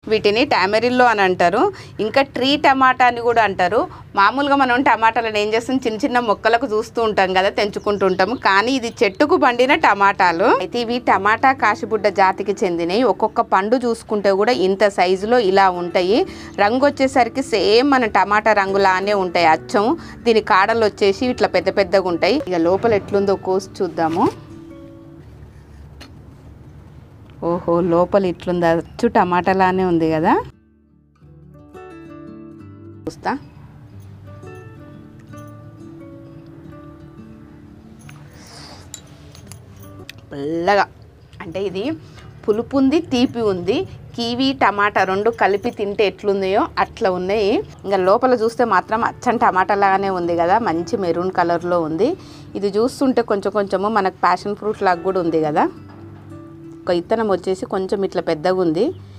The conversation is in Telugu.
వీటిని టామెరిల్లో అని అంటారు ఇంకా ట్రీ టమాటా అని కూడా అంటారు మామూలుగా మనం టమాటాలను ఏం చేస్తాం చిన్న చిన్న మొక్కలకు చూస్తూ ఉంటాం కదా తెంచుకుంటూ ఉంటాము కానీ ఇది చెట్టుకు పండిన టమాటాలు అయితే ఇవి టమాటా కాశీబుడ్డ జాతికి చెందినవి ఒక్కొక్క పండు చూసుకుంటే కూడా ఇంత సైజులో ఇలా ఉంటాయి రంగు వచ్చేసరికి సేమ్ మన టమాటా రంగులానే ఉంటాయి అచ్చం దీని కాడలు వచ్చేసి ఇట్లా పెద్ద పెద్దగా ఉంటాయి ఇక లోపల ఎట్లుందో కోసి చూద్దాము ఓహో లోపల ఇట్లుంది అచ్చు టమాటాలానే ఉంది కదా చూస్తా పుల్లగా అంటే ఇది పులుపు ఉంది తీపి ఉంది కివి టమాటా రెండు కలిపి తింటే ఎట్లుందో అట్లా ఉన్నాయి ఇంకా లోపల చూస్తే మాత్రం అచ్చం టమాటా లాగానే ఉంది కదా మంచి మెరూన్ కలర్లో ఉంది ఇది చూస్తుంటే కొంచెం కొంచెము మనకు ప్యాషన్ ఫ్రూట్ లాగా కూడా ఉంది కదా ఒక ఇత్తనం వచ్చేసి కొంచెం ఇట్లా పెద్దగా ఉంది